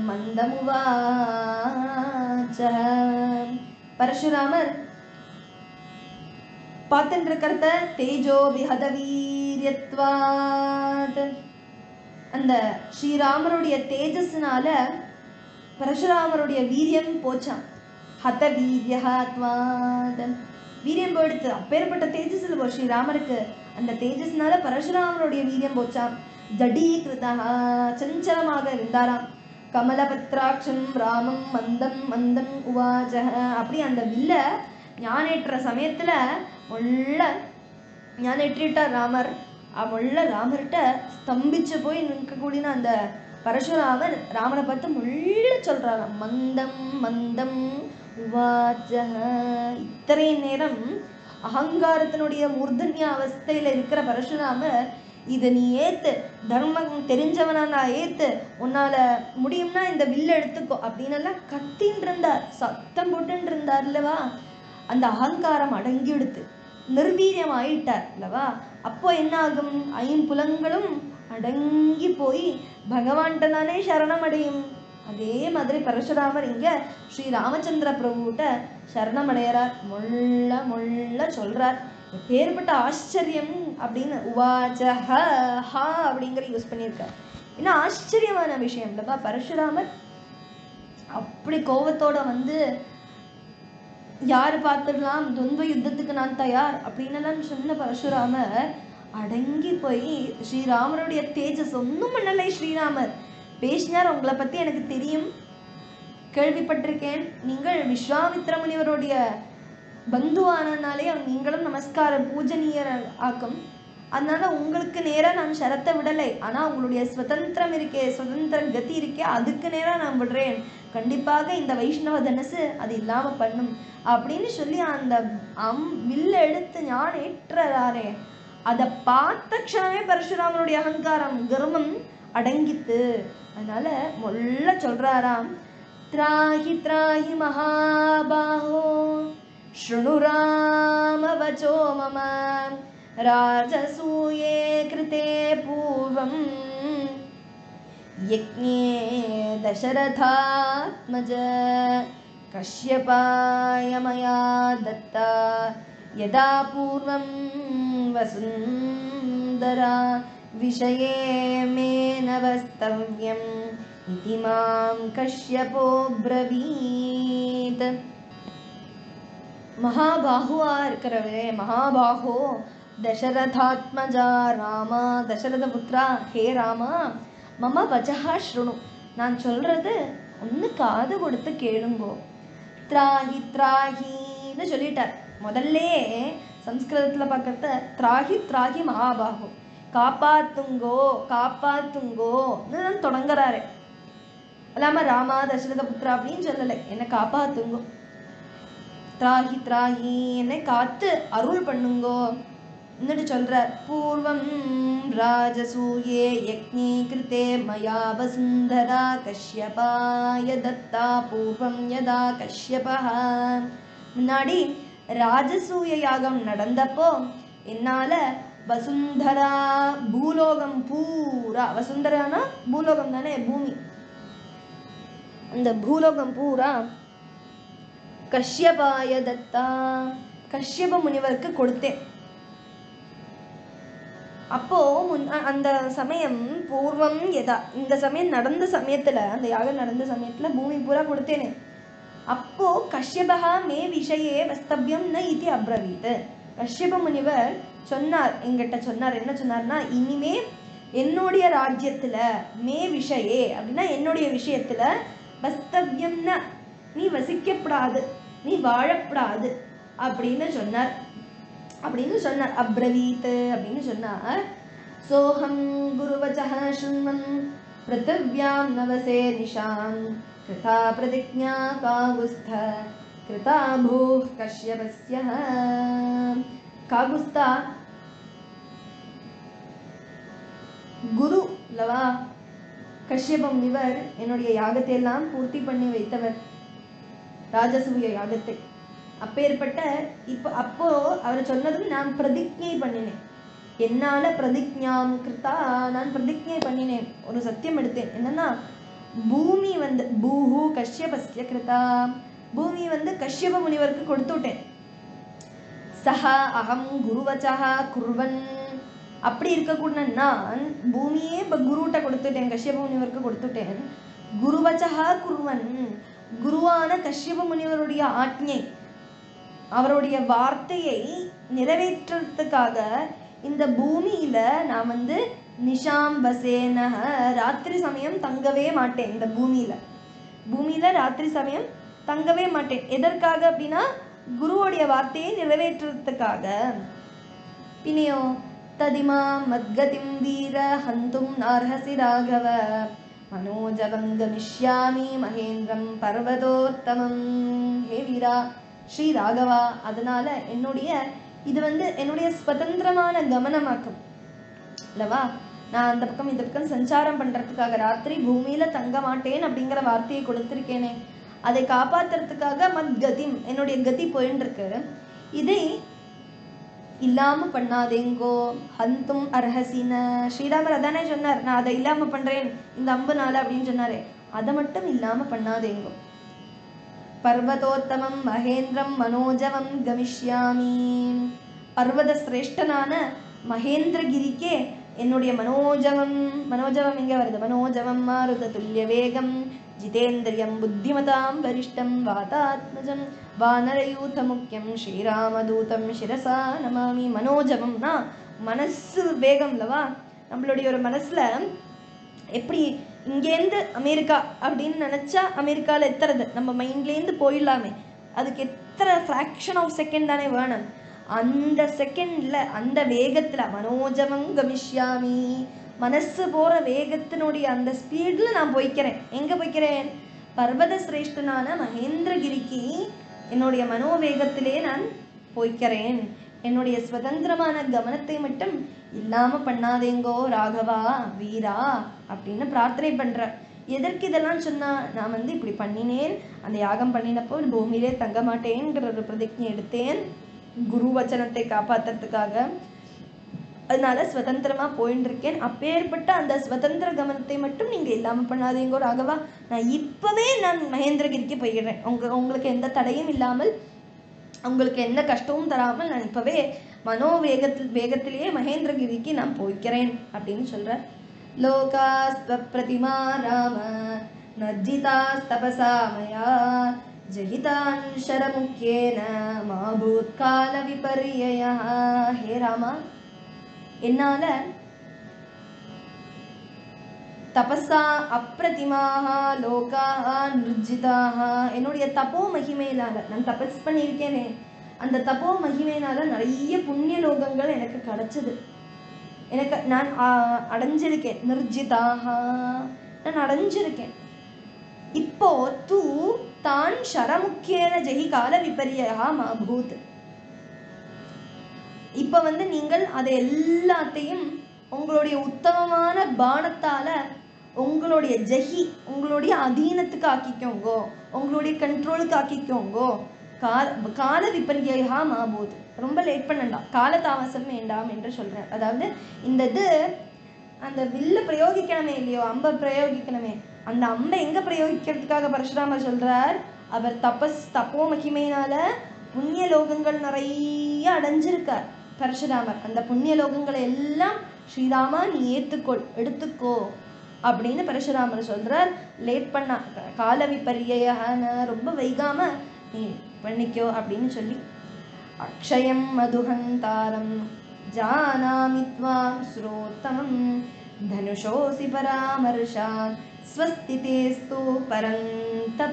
मन्दमुवाच பரசுராமர் பார்த்துட்டு இருக்கிறத தேஜோபிஹத வீரியத்வாத் அந்த ஸ்ரீராமருடைய தேஜஸ்னால பரசுராமருடைய வீரியம் போச்சாம் ஹத வீரியத்வாத் வீரியம் போயிடுத்து அப்பேற்பட்ட தேஜஸ் இல்லை ஸ்ரீராமருக்கு அந்த தேஜஸ்னால பரசுராமருடைய வீரியம் போச்சாம் ஜடீகிருதா சஞ்சலமாக இருந்தாராம் கமலபத்ராட்சம் ராமம் மந்தம் மந்தம் உவாஜ அப்படி அந்த வில்ல ஞானேற்ற சமயத்துல உள்ள ஞானேற்றிட்டார் ராமர் முள்ள ராமர்கிட்ட ஸ்தம்பிச்சு போய் நிற்கக்கூடிய அந்த பரசுராமர் ராமனை பார்த்து முள்ள சொல்றாராம் மந்தம் மந்தம் உவாச்ச இத்தனை நேரம் அகங்காரத்தினுடைய மூர்தன்ய அவஸ்தையில இருக்கிற பரசுராமர் இதை நீ ஏத்து தர்மம் தெரிஞ்சவனா நான் ஏத்து உன்னால முடியும்னா இந்த வில்ல எடுத்துக்கோ அப்படின்னு எல்லாம் கத்தின்னு இருந்தார் சத்தம் போட்டுன்னு இருந்தார் இல்லவா அந்த அகங்காரம் அடங்கிடுத்து நிர்வீரியம் ஆயிட்டார் அல்லவா அப்போ என்ன ஆகும் ஐம்புலங்களும் அடங்கி போய் பகவான்கிட்ட தானே சரணம் அடையும் அதே மாதிரி பரசுராமர் இங்க ஸ்ரீ ராமச்சந்திர பிரபுகிட்ட சரணம் அடையறார் முள்ள முள்ள சொல்றார் எப்பேற்பட்ட ஆச்சரியம் அப்படின்னு உவாச்ச ஹ ஹா அப்படிங்கிற யூஸ் பண்ணியிருக்கார் ஏன்னா ஆச்சரியமான விஷயம் இல்லப்பா பரசுராமர் அப்படி கோவத்தோட வந்து யாரு பார்த்துடலாம் துவந்த யுத்தத்துக்கு நான் தயார் அப்படின்னு சொன்ன பரசுராமர் அடங்கி போய் ஸ்ரீராமருடைய தேஜஸ் ஒன்றும் பண்ணலை ஸ்ரீராமர் பேசினார் உங்களை பத்தி எனக்கு தெரியும் கேள்விப்பட்டிருக்கேன் நீங்கள் விஸ்வாமித்ர முனிவருடைய பந்துவானனாலே நீங்களும் நமஸ்கார பூஜனீயர் ஆக்கும் அதனால உங்களுக்கு நேரா நான் சரத்தை விடலை ஆனா உங்களுடைய சுதந்திரம் இருக்கே சுதந்திர கதி இருக்கே அதுக்கு நேரா நான் விடுறேன் கண்டிப்பாக இந்த வைஷ்ணவ தனுசு அது இல்லாம பண்ணும் அப்படின்னு சொல்லி அந்த அம் வில்ல எடுத்து ஞான ஏற்றறாரே அதை பார்த்த க்ஷணமே பரசுராமனுடைய அகங்காரம் கர்வம் அடங்கித்து அதனால மொல்ல சொல்றாராம் திராஹி திராஹி மகாபாஹோ शृणु रामवचो मम राजसूये कृते पूर्वं यज्ञे दशरथात्मज कश्यपाय मया दत्ता यदा पूर्वं वसुन्धरा विषये मे न वस्तव्यम् इति मां कश्यपो ब्रवीत् மகாபாகுவா இருக்கிறவரே மகாபாகோ தசரதாத்மஜா ராமா தசரத புத்ரா ஹே ராமா மம வஜஹா ஸ்ருணு நான் சொல்றது ஒன்று காது கொடுத்து கேளுங்கோ திராஹி திராஹின்னு சொல்லிட்டார் முதல்லே சம்ஸ்கிருதத்துல பார்க்கறத திராஹி திராஹி மகாபாகு காப்பாத்துங்கோ காப்பாத்துங்கோன்னு தான் தொடங்குறாரு அல்லாம ராமா தசரத புத்ரா அப்படின்னு சொல்லலை என்ன காப்பாத்துங்கோ திராஹி திராஹி என்னை காத்து அருள் பண்ணுங்கோ എന്നിട്ട് சொல்றார் பூர்வம் ராஜசூயே யக்ஞே கிருதே மயா வசுந்தரா கஷ்யபாய தத்தா பூர்வம் யதா கஷ்யபः முன்னாடி ராஜசூய யாகம் நடந்தப்போ என்னால வசுந்தரா பூலோகம் பூரா வசுந்தரானா பூலோகம் தானே பூமி அந்த பூலோகம் பூரா கஷ்யபாய தத்தா கஷ்யப முனிவருக்கு கொடுத்தேன் அப்போ முன் அ- அந்த சமயம் பூர்வம் எதா இந்த சமயம் நடந்த சமயத்துல அந்த யாகம் நடந்த சமயத்துல பூமி பூரா கொடுத்தேனே அப்போ கஷ்யபகா மே விஷயே வஸ்தவ்யம் ந இது அப்ரவீத் கஷ்யப முனிவர் சொன்னார் எங்கிட்ட சொன்னார் என்ன சொன்னார்னா இனிமே என்னுடைய ராஜ்யத்துல மே விஷயே அப்படின்னா என்னுடைய விஷயத்துல வஸ்தவ்யம்னா நீ வசிக்கப்படாது நீ வாழப்படாது அப்படின்னு சொன்னார் அப்படின்னு சொன்னார் அப்ரவீத் அப்படின்னு சொன்னார் சோஹம் குருவச்சः शृण्वन् पृथिव्यां नवसे निशां कृता प्रतिज्ञा कागुस्थ कृता भूः कश्यपस्य कागुस्ता குரு இல்லவா கஷ்யப முனிவர் என்னுடைய யாகத்தை எல்லாம் பூர்த்தி பண்ணி வைத்தவர் ராஜசூய யாகத்தை அப்பேற்பட்ட இப்போ அப்போ அவர் சொன்னதும் நான் பிரதிஜை பண்ணினேன் என்னால பிரதிஜ்ஞாம் கிருத்தா நான் பிரதிஜை பண்ணினேன் ஒரு சத்தியம் எடுத்தேன் என்னன்னா பூமி வந்து பூஹு கஷ்யபஸ்ய கிருதா பூமி வந்து கஷ்யப முனிவருக்கு கொடுத்து விட்டேன் சஹா அகம் குருவச்சா குருவன் அப்படி இருக்கக்கூடிய நான் பூமியே இப்போ குருகிட்ட கொடுத்துட்டேன் கஷ்யப முனிவருக்கு கொடுத்துட்டேன் குருவச்சா குருவன் குருவான கஷ்யப முனிவருடைய ஆக்ஞை அவருடைய வார்த்தையை நிறைவேற்றுறதுக்காக இந்த பூமியில நான் வந்து நிஷாம் பசேனஹ ராத்திரி சமயம் தங்கவே மாட்டேன் இந்த பூமியில பூமியில ராத்திரி சமயம் தங்கவே மாட்டேன் எதற்காக அப்படின்னா குருவோடைய வார்த்தையை நிறைவேற்றுறதுக்காக பின்னையோ ததிமா மத்கதிம் வீர ஹந்தும் நார்ஹசி ராகவ மனோஜவம் கமிஷ்யாமி மகேந்திரம் பர்வதோத்தமம் ஹே வீரா ஸ்ரீ ராகவா அதனால என்னுடைய இது வந்து என்னுடைய சுதந்திரமான கமனமாக்கும் அல்லவா நான் அந்த பக்கம் இந்த பக்கம் சஞ்சாரம் பண்றதுக்காக ராத்திரி பூமியில தங்க மாட்டேன் அப்படிங்கிற வார்த்தையை கொடுத்திருக்கேனே அதை காப்பாத்துறதுக்காக மத்கதிம் என்னுடைய கதி போயின்னு இருக்கு இதை இல்லாம பண்ணாதேங்கோ ஹந்தும் அர்ஹசின ஸ்ரீராமர் அதானே சொன்னார் நான் அதை இல்லாம பண்றேன் இந்த அம்புனால அப்படின்னு சொன்னாரே அதை மட்டும் இல்லாம பண்ணாதேங்கோ பர்வதோத்தமம் மகேந்திரம் மனோஜவம் கமிஷ்யாமி பர்வத சிரேஷ்டனான மகேந்திரகிரிக்கே என்னுடைய மனோஜவம் மனோஜவம் எங்க வருது மனோஜவம் மாருத துல்லிய வேகம் ஜிதேந்திரியம் புத்திமதாம் வரிஷ்டம் வாதாத்மஜம் வானரயூத முக்கியம் ஸ்ரீராமதூதம் சிரசா நமாமி மனோஜவம்னா மனசு வேகம்லவா நம்மளுடைய ஒரு மனசுல எப்படி இங்கேருந்து அமெரிக்கா அப்படின்னு நினச்சா அமெரிக்காவில் எத்துறது நம்ம மைண்ட்லேருந்து போயிடலாமே அதுக்கு எத்தனை ஃப்ராக்ஷன் ஆஃப் செகண்ட் தானே வேணும் அந்த செகண்டில் அந்த வேகத்தில் மனோஜமம் கமிஷ்யாமி மனசு போகிற வேகத்தினுடைய அந்த ஸ்பீடில் நான் போய்க்கிறேன் எங்கே போய்க்கிறேன் பர்வத சிரேஷ்டனான மகேந்திரகிரிக்கு என்னுடைய மனோவேகத்திலே நான் போய்க்கிறேன் என்னுடைய சுதந்திரமான கவனத்தை மட்டும் இல்லாம பண்ணாதேங்கோ ராகவா வீரா அப்படின்னு பிரார்த்தனை பண்ற எதற்கு இதெல்லாம் சொன்னா நான் வந்து இப்படி பண்ணினேன் அந்த யாகம் பண்ணினப்போ பூமியிலே தங்க மாட்டேங்கிற ஒரு பிரதிஜை எடுத்தேன் குரு வச்சனத்தை காப்பாத்துறதுக்காக அதனால சுதந்திரமா போயின்னு இருக்கேன் அப்பேற்பட்ட அந்த சுதந்திர கவனத்தை மட்டும் நீங்க இல்லாம பண்ணாதீங்கோ ராகவா நான் இப்பவே நான் மகேந்திரகிரிக்கு போயிடுறேன் உங்க உங்களுக்கு எந்த தடையும் இல்லாமல் உங்களுக்கு எந்த கஷ்டமும் தராமல் நான் இப்பவே மனோ வேகத்தில் வேகத்திலேயே மகேந்திரகிரிக்கு நான் போய்க்கிறேன் அப்படின்னு சொல்ற லோகாஸ்வ பிரதிமா ராம நர்ஜிதாஸ்தபசா மயா ஜகிதான் ஷரமுக்கியேன மா பூத்கால விபர்யயா ஹே ராமா என்னால தபஸா அப்பிரதிமாக லோகாக நிர்ஜிதாக என்னுடைய தபோ மகிமையினால நான் தபஸ் பண்ணியிருக்கேனே அந்த தபோ மகிமையினால நிறைய புண்ணிய லோகங்கள் எனக்கு கிடைச்சது எனக்கு நான் ஆ, அடைஞ்சிருக்கேன் நிர்ஜிதாக நான் அடைஞ்சிருக்கேன் இப்போ தூ தான் ஷரமுக்கியன ஜெகி கால விபரியா மாபூத் இப்ப வந்து நீங்கள் அதை எல்லாத்தையும் உங்களுடைய உத்தமமான பானத்தால உங்களுடைய ஜெகி உங்களுடைய அதீனத்துக்கு ஆக்கிக்கோங்கோ உங்களுடைய கண்ட்ரோலுக்கு ஆக்கிக்கோங்கோ கால கால விபரியா மாபூத் ரொம்ப லேட் பண்ணண்டாம் கால தாமசம் வேண்டாம் என்று சொல்றேன் அதாவது இந்த இது அந்த வில்ல பிரயோகிக்கணுமே இல்லையோ அம்பை பிரயோகிக்கணுமே அந்த அம்பை எங்க பிரயோகிக்கிறதுக்காக பரசுராமர் சொல்றார் அவர் தபஸ் தப்போ மகிமையினால புண்ணிய லோகங்கள் நிறைய அடைஞ்சிருக்கார் பரசுராமர் அந்த புண்ணிய லோகங்களை எல்லாம் ஸ்ரீராமா நீ ஏத்துக்கொள் எடுத்துக்கோ அப்படின்னு பரசுராமர் சொல்றார் லேட் பண்ணா கால விபரியான ரொம்ப வைகாம நீ பண்ணிக்கோ அப்படின்னு சொல்லி அக்ஷயம் மதுஹந்தாரம் ஜானாமி த்வாம் ஸ்ரோத்தமம் தனுஷோசி பராமர்ஷாத் ஸ்வஸ்திதேஸ்து பரந்தப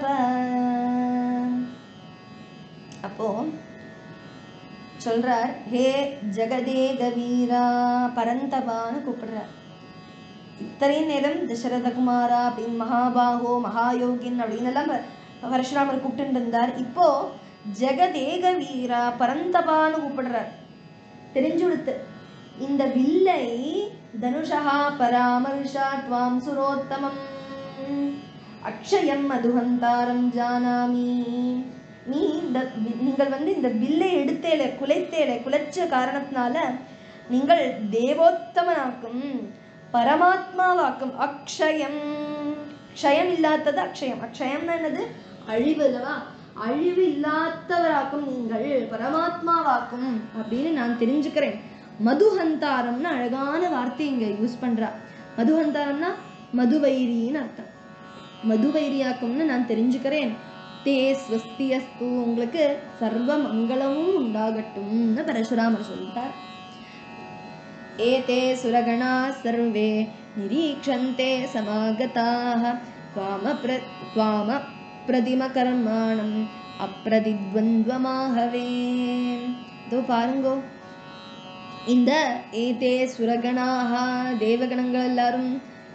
அப்போ சொல்றார் ஹே ஜெகதேக வீரா பரந்தபான்னு கூப்பிடுறார் இத்தனை நேரம் தசரத குமாரா அப்படின்னு மகாபாகோ மகாயோகின் அப்படின்னு எல்லாம் ப- பரசுராமர் கூப்பிட்டு இருந்தார் இப்போ ஜெகதேக வீரா பரந்தபான்னு கூப்பிடுறார் தெரிஞ்சுடுத்து இந்த வில்லை தனுஷः பராமர்ஷா த்வாம் சுரோத்தமம் அக்ஷயம் மதுஹந்தாரம் ஜானாமி நீ இந்த வி- நீங்கள் வந்து இந்த வில்லை எடுத்தேலே குலைத்தேலே குலைச்ச காரணத்தினால நீங்கள் தேவோத்தமனாக்கும் பரமாத்மாவாக்கும் அக்ஷயம் க்ஷயம் இல்லாதது அக்ஷயம் அக்ஷயம்னா என்னது அழிவு அல்லவா அழிவு இல்லாதவராக்கும் நீங்கள் பரமாத்மாவாக்கும் அப்படின்னு நான் தெரிஞ்சுக்கிறேன் மதுஹந்தாரம்னு அழகான வார்த்தை இங்க யூஸ் பண்றா மதுஹந்தாரம்னா மதுவைரின்னு அர்த்தம் மதுவைரியாக்கும்னு நான் தெரிஞ்சுக்கிறேன் தே ஸ்வஸ்தி அஸ்து உங்களுக்கு சர்வ மங்களமும் உண்டாகட்டும்னு பரசுராமர் சொல்லிட்டார் एते सुरगणाः सर्वे निरीक्षन्ते समागताः त्वामप्र त्वामप्रतिमकर्माणम् அப்பிரதித்வந்த்வமாகவே இதோ பாருங்கோ இந்த ஏதே சுரகணாக தேவகணங்கள் எல்லாரும்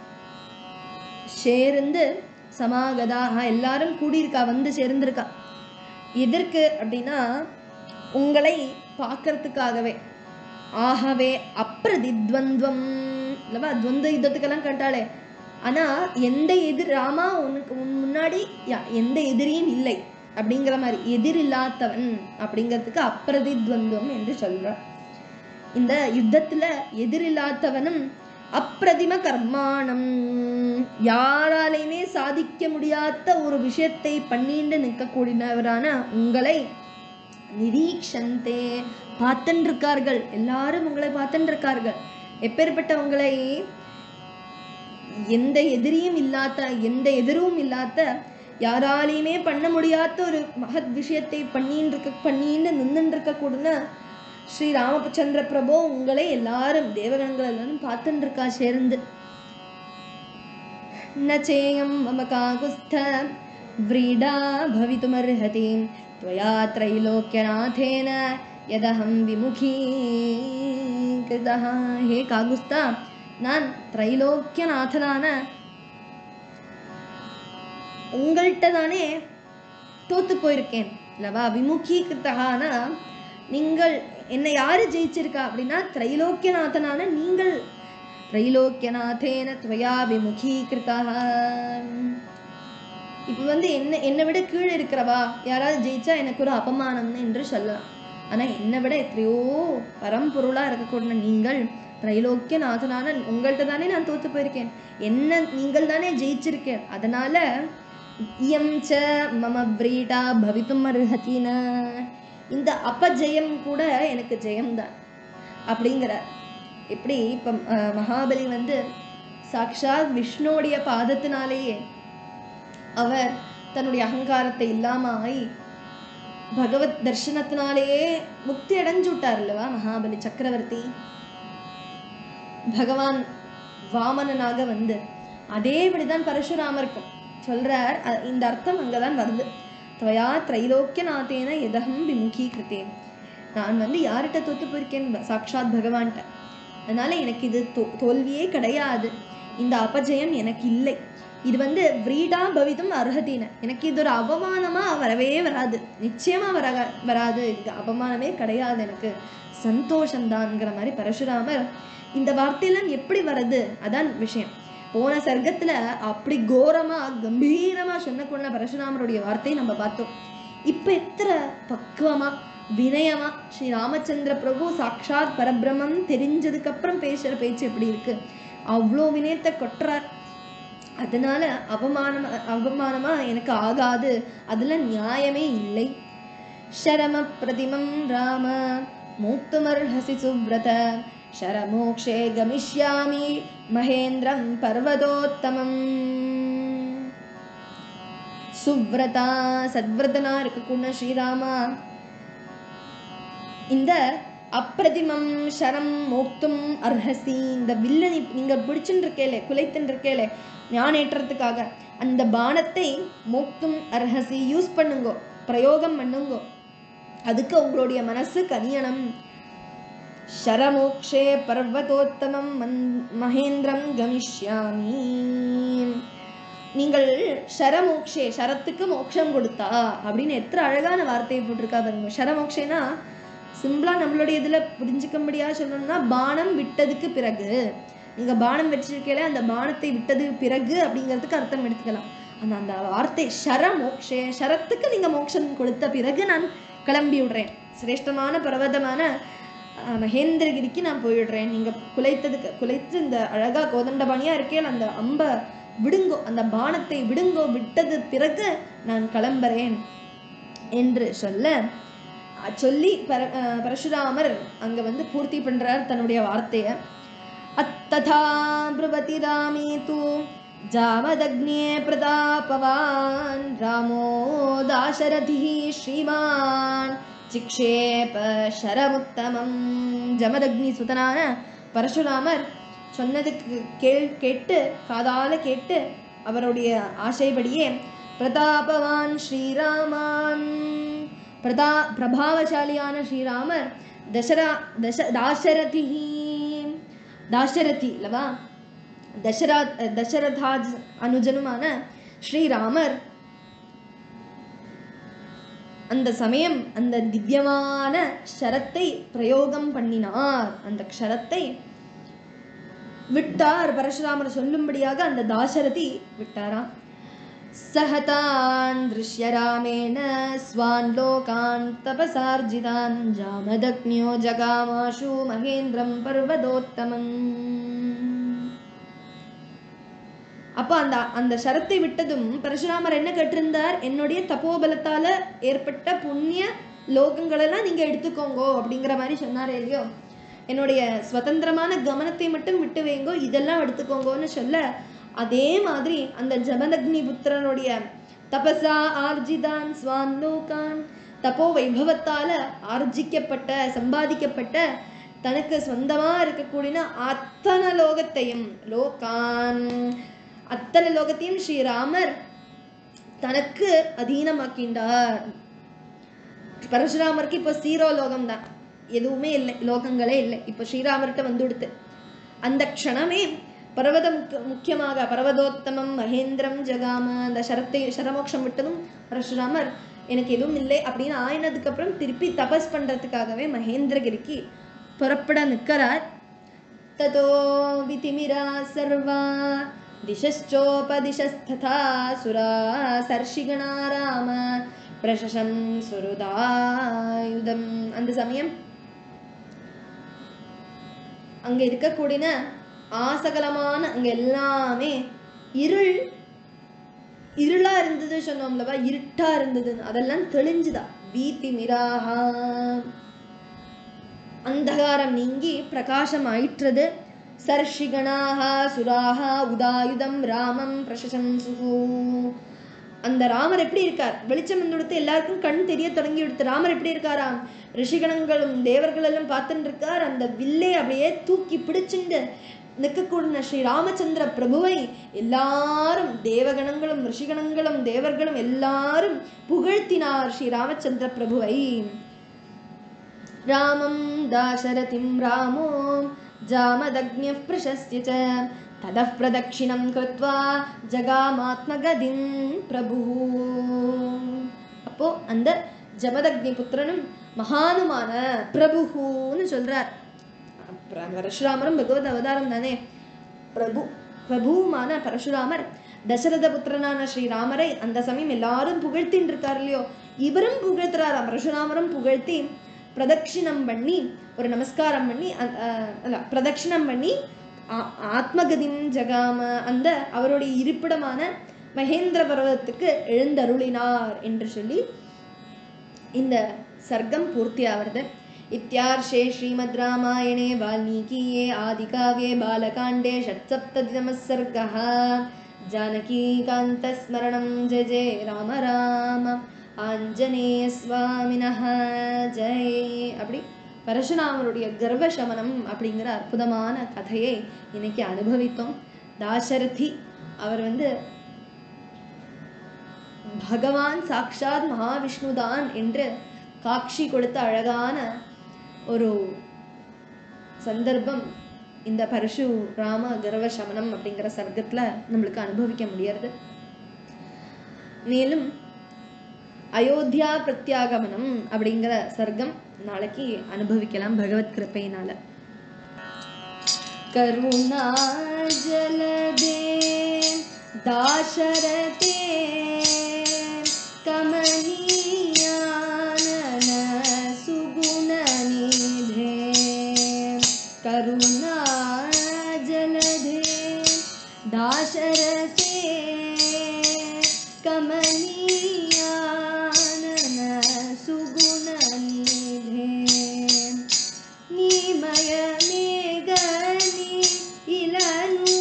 சேர்ந்து சமாகதாக எல்லாரும் கூடியிருக்கா வந்து சேர்ந்திருக்கா எதற்கு அப்படின்னா உங்களை பார்க்கறதுக்காகவே ஆகவே அப்பிரதித்வந்த்வம் இல்லவா துவந்த யுத்தத்துக்கெல்லாம் கேட்டாளே ஆனா எந்த எதிர் ராமா உனக்கு உன் முன்னாடி யா- எந்த எதிரியும் இல்லை அப்படிங்கிற மாதிரி எதிர் இல்லாதவன் அப்படிங்கிறதுக்கு அப்பிரதித்வந்துவம் என்று சொல்றார் இந்த யுத்தத்துல எதிரில்லாதவனும் அப்பிரதிம கர்மாணம் யாராலையுமே சாதிக்க முடியாத ஒரு விஷயத்தை பண்ணிண்டு நிற்கக்கூடியவரான உங்களை நிரீக்ஷந்தே பார்த்துன்னு இருக்கார்கள் எல்லாரும் உங்களை பார்த்துன்னு இருக்கார்கள் எப்பேற்பட்ட உங்களை எந்த எதிரியும் இல்லாத எந்த எதிரும் இல்லாத யாராலையுமே பண்ண முடியாத ஒரு மகத் விஷயத்தை பண்ணின்னு இருக்க பண்ணின்னு நின்றுட்டு இருக்க கூட ஸ்ரீ ராமச்சந்திர பிரபு உங்களை எல்லாரும் தேவகணங்கள் எல்லாரும் பார்த்துட்டு இருக்கா சேர்ந்து न चेयं मम काकुत्स्थ व्रीडा भवितुमर्हति त्वया त्रैलोक्यनाथेन यदहं विमुखी कृतः हे काकुस्ता நான் திரைலோக்கியநாதனான உங்கள்கிட்ட தானே தோத்து போயிருக்கேன் இல்லவா விமுகீகிருத்தகான நீங்கள் என்னை யாரு ஜெயிச்சிருக்கா அப்படின்னா திரைலோக்கியநாதனான நீங்கள் திரைலோக்கியநாதேன துவயா விமுகீகிருத்தா இப்போ வந்து என்ன என்னை விட கீழே இருக்கிறவா யாராவது ஜெயிச்சா எனக்கு ஒரு அபமானம் என்று சொல்லலாம் ஆனா என்னை விட எத்தனையோ பரம்பொருளா இருக்கக்கூடிய நீங்கள் திரைலோக்கியநாதனான உங்கள்கிட்ட தானே நான் தோத்து போயிருக்கேன் என்ன நீங்கள் தானே ஜெயிச்சிருக்கேன் அதனால இயம் ச மம பிரீடா பவித்தும் அர்ஹதின இந்த அபஜெயம் கூட எனக்கு ஜெயம்தான் அப்படிங்கிறார் எப்படி இப்ப அஹ், மகாபலி வந்து சாக்ஷாத் விஷ்ணுவுடைய பாதத்தினாலேயே அவர் தன்னுடைய அகங்காரத்தை இல்லாம ஆகி பகவத் தர்சனத்தினாலேயே முக்தி அடைஞ்சு விட்டார் அல்லவா மகாபலி சக்கரவர்த்தி பகவான் வாமனனாக வந்து அதேபடிதான் பரசுராமருக்கும் சொல்றார் அ- இந்த அர்த்தம் அங்கதான் வருது துவயா திரைலோக்கியநாதேன எதகம் விமுகீகிருத்தேன் நான் வந்து யார்கிட்ட தோத்து போயிருக்கேன் சாக்ஷாத் பகவான்கிட்ட அதனால எனக்கு இது தோ தோல்வியே கிடையாது இந்த அபஜயம் எனக்கு இல்லை இது வந்து விரீடா பவிதம் அர்ஹத்தின எனக்கு இது ஒரு அவமானமா வரவே வராது நிச்சயமா வர வராது இது அவமானமே கிடையாது எனக்கு சந்தோஷம்தான்ங்கிற மாதிரி பரசுராமர் இந்த வார்த்தையெல்லாம் எப்படி வருது அதான் விஷயம் போன சர்க்கத்துல அப்படி கோரமா கம்பீரமா சொன்னக்குள்ள பரசுராமருடைய வார்த்தையை நம்ம பார்த்தோம் இப்ப எத்தனை பக்குவமா வினயமா ஸ்ரீ ராமச்சந்திர பிரபு சாக்ஷாத் பரபிரம்மம் தெரிஞ்சதுக்கு அப்புறம் பேசுற பேச்சு எப்படி இருக்கு அவ்வளோ வினயத்தை கொட்டுறார் அதனால அவமானம் அவமானமா எனக்கு ஆகாது அதுல நியாயமே இல்லை शरम प्रतिमं राम मोक्तुमर्हसि सुव्रत शरमोक्षे गमिष्यामि महेन्द्रं पर्वतोत्तमम् சுவ்ரதா சத்விரதனா இருக்கக்கூடிய ஸ்ரீராமா இந்த அப்பிரதிமம் ஷரம் மோக்தும் அர்ஹசி இந்த வில்ல நீ நீங்க பிடிச்சுன்னு இருக்கேலே குலைத்துன்னு இருக்கேலே ஞானேற்றத்துக்காக அந்த பானத்தை மோக்தும் அர்ஹசி யூஸ் பண்ணுங்கோ பிரயோகம் பண்ணுங்கோ அதுக்கு உங்களுடைய மனசு கனியணம் ஷரமோக்ஷே பர்வதோத்தமம் மன்- மகேந்திரம் கமிஷ்யாமி நீங்கள் ஷரமோக்ஷே ஷரத்துக்கு மோட்சம் கொடுத்தா அப்படின்னு எத்தனை அழகான வார்த்தையை போட்டிருக்கா பாருங்க ஷரமோக்ஷேனா சிம்பிளா நம்மளுடைய இதுல புரிஞ்சுக்கும்படியா சொல்லணும்னா பானம் விட்டதுக்கு பிறகு நீங்க பானம் வச்சிருக்கீங்களே அந்த பானத்தை விட்டது பிறகு அப்படிங்கிறதுக்கு அர்த்தம் எடுத்துக்கலாம் ஆனா அந்த வார்த்தை ஷர மோக்ஷே ஷரத்துக்கு நீங்க மோட்சம் கொடுத்த பிறகு நான் கிளம்பி விடுறேன் சிரேஷ்டமான பர்வதமான அஹ், மகேந்திரகிரிக்கு நான் போயிடுறேன் நீங்க குலைத்ததுக்கு குலைத்து இந்த அழகா கோதண்டபாணியா இருக்கேன் அந்த அம்ப விடுங்கோ அந்த பானத்தை விடுங்கோ விட்டது பிறகு நான் கிளம்புறேன் என்று சொல்ல அஹ் சொல்லி பர அஹ் பரசுராமர் அங்க வந்து பூர்த்தி பண்றார் தன்னுடைய வார்த்தைய அத்ததா ப்ருவதி ராமே தூ ஜாமதக்னே பிரதாபவான் ராமோ தாசரதி ஸ்ரீமான் சிக்ஷேப ஷரமுத்தமம் ஜமதக்னி சுதனான பரசுராமர் சொன்னதுக்கு கேள் கேட்டு காதால கேட்டு அவருடைய ஆசைப்படியே பிரதாபவான் ஸ்ரீராமான் பிரதா பிரபாவசாலியான ஸ்ரீராமர் தசரா தச தாசரதி தாசரதி அல்லவா தசரா தசரதாஜ் அனுஜனுமான ஸ்ரீராமர் அந்த சமயம் அந்த திவ்யமான ஷரத்தை பிரயோகம் பண்ணினார் அந்த க்ஷரத்தை விட்டார் பரசுராமர் சொல்லும்படியாக அந்த தாசரதி விட்டாராம் सहतान् दृश्यरामेण स्वान् लोकान् तपसार्जितान् जामदग्न्यो जगामाशु महेन्द्रं पर्वतोत्तमम् அப்போ அந்த அந்த ஷரத்தை விட்டதும் பரசுராமர் என்ன கேட்டிருந்தார் என்னுடைய தபோபலத்தால ஏற்பட்ட புண்ணிய லோகங்களெல்லாம் நீங்க எடுத்துக்கோங்கோ அப்படிங்கிற மாதிரி சொன்னாரே இல்லையோ என்னுடைய சுதந்திரமான கவனத்தை மட்டும் விட்டு வைங்கோ இதெல்லாம் எடுத்துக்கோங்கோன்னு சொல்ல அதே மாதிரி அந்த ஜமதக்னி புத்திரனுடைய தபசா ஆர்ஜிதான் ஸ்வான் லோகான் தபோ வைபவத்தால ஆர்ஜிக்கப்பட்ட சம்பாதிக்கப்பட்ட தனக்கு சொந்தமா இருக்கக்கூடிய அத்தனை லோகத்தையும் லோகான் அத்தனை லோகத்தையும் ஸ்ரீராமர் தனக்கு அதீனமாக்கின்றார் பரசுராமருக்கு இப்போ சீரோ லோகம் தான் எதுவுமே இல்லை லோகங்களே இல்லை இப்போ ஸ்ரீராமர்கிட்ட வந்து கொடுத்து அந்த க்ஷணமே பர்வத முக்க முக்கியமாக பர்வதோத்தமம் மகேந்திரம் ஜகாம அந்த சரத்தை சரமோக்ஷம் விட்டதும் பரசுராமர் எனக்கு எதுவும் இல்லை அப்படின்னு ஆயினதுக்கு அப்புறம் திருப்பி தபஸ் பண்றதுக்காகவே மகேந்திரகிரிக்கு புறப்பட நிற்கிறார் ततो वितिमिरा सर्वा दिशश्चोपदिशस्तथा सुरा सर्षिगणा राम பிரசசம் சுருதாயுதம் அந்த சமயம் அங்க இருக்கக்கூடிய ஆசகலமான அங்க எல்லாமே இருள் இருளா இருந்தது சொன்னோம்லவா இருட்டா இருந்தது அதெல்லாம் தெளிஞ்சுதா வீதி மிராஹா அந்தகாரம் நீங்கி பிரகாசம் ஆயிற்றது சர்ஷிகணாக சுராக உதாயுதம் ராமம் பிரசசம்சுகு அந்த ராமர் எப்படி இருக்கார் வெளிச்சம் வந்து கொடுத்து எல்லாருக்கும் கண் தெரிய தொடங்கி விடுத்து ராமர் எப்படி இருக்காராம் ரிஷிகணங்களும் தேவர்கள் எல்லாம் பார்த்துட்டு இருக்கார் அந்த வில்லை அப்படியே தூக்கி பிடிச்சுண்டு நிற்கக்கூடிய ஸ்ரீ ராமச்சந்திர பிரபுவை எல்லாரும் தேவகணங்களும் ரிஷிகணங்களும் தேவர்களும் எல்லாரும் புகழ்த்தினார் ஸ்ரீ ராமச்சந்திர பிரபுவை रामं दाशरथिं रामो जामदग्न्यः प्रशस्य च ततः प्रदक्षिणं कृत्वा ஜகாமாத்மகதிம் பிரபு அப்போ அந்த ஜமதக்னி புத்திரனும் மகானுமான பிரபுன்னு சொல்றார் அப்புறம் பரசுராமரும் பகவத் அவதாரம் தானே பிரபு பிரபுமான பரசுராமர் தசரத புத்திரனான ஸ்ரீராமரை அந்த சமயம் எல்லாரும் புகழ்த்தின்னு இருக்கார் இல்லையோ இவரும் புகழ்த்துறாராம் பரசுராமரும் புகழ்த்தி பிரதட்சிணம் பண்ணி ஒரு நமஸ்காரம் பண்ணி அ- அஹ் அல்ல பிரதட்சிணம் பண்ணி ஆ- ஆத்மகதிம் ஜகாம அந்த அவருடைய இருப்பிடமான மகேந்திர பர்வதத்துக்கு எழுந்தருளினார் என்று சொல்லி இந்த சர்க்கம் பூர்த்தியாகிறது इत्यार्षे श्रीमद् रामायणे वाल्मीकीये आदिकाव्ये बालकाण्डे षट्सप्ततितमः सर्गः जानकीकान्तस्मरणं जय जय राम राम ஆஞ்சநேயஸ்வாமினஹ ஜெய் அப்படி பரசுராமருடைய கர்வ சமனம் அப்படிங்கிற அற்புதமான கதையை இன்னைக்கு அனுபவித்தோம் தாசரதி அவர் வந்து பகவான் சாக்ஷாத் மகாவிஷ்ணுதான் என்று காட்சி கொடுத்த அழகான ஒரு சந்தர்ப்பம் இந்த பரசு ராம கர்வ சமனம் அப்படிங்கிற சர்க்கத்துல நம்மளுக்கு அனுபவிக்க முடியறது மேலும் அயோத்தியா பிரத்யாகமனம் அப்படிங்கிற சர்க்கம் நாளைக்கு அனுபவிக்கலாம் பகவத் கிருப்பையினால करुणा जलदे दाशरथे कमनीयानन सुगुणनिधे करुणा जलधे दाशरथे कमनीयानन सुगुणनिधे निमय मेघनि इलनु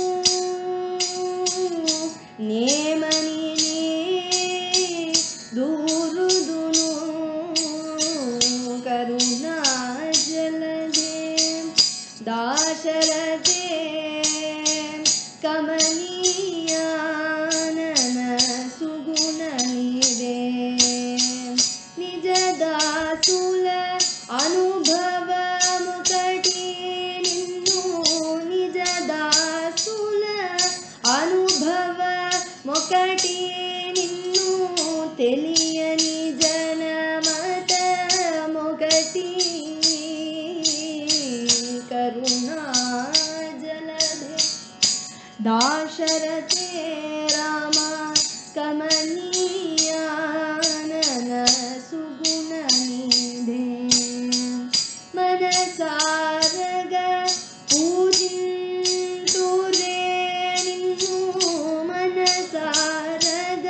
ನೇಮನಿ ದೂರುದುನು ಕರುಣಾ ಜಲದೆ ದಾಶರಥೆ ಕಮನೀಯಾನನ ಸುಗುಣನಿದೆ ನಿಜ ದಾಸುಲ ಅನುಭವ ಮುಕಟಿ ನಿನ್ನು ನಿಜ ದಾಸುಲ ಅನುಭವ ಮೊಕಟಿ ನಿನ್ನು ತಿಳಿಯನಿ ಜನಮತ ಮೊಕಟಿ ಕರುಣಾ ಜಲಧೆ दाशरथे राम कमनीयानन सुगुणनिधे मनसारग पूजिन्तु रे निन्नु मनसारग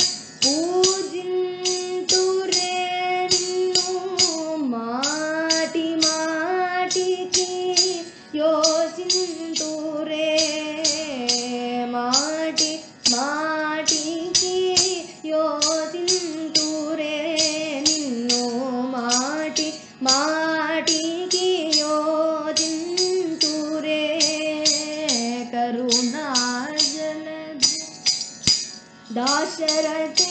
पूजिन्तु रे निन्नु माटि माटिकी ಯೋಚಿಂತು ರೇ ಮಾಟಿ ಮಾಟಿಗೆ ಯೋಚಿಂತು ರೇ ನಿನ್ನು ಮಾಟಿ ಮಾಟಿಗೆ ಯೋಚಿಂತು ರೇ ಕರುಣಾ ಜಲದ दाशरथे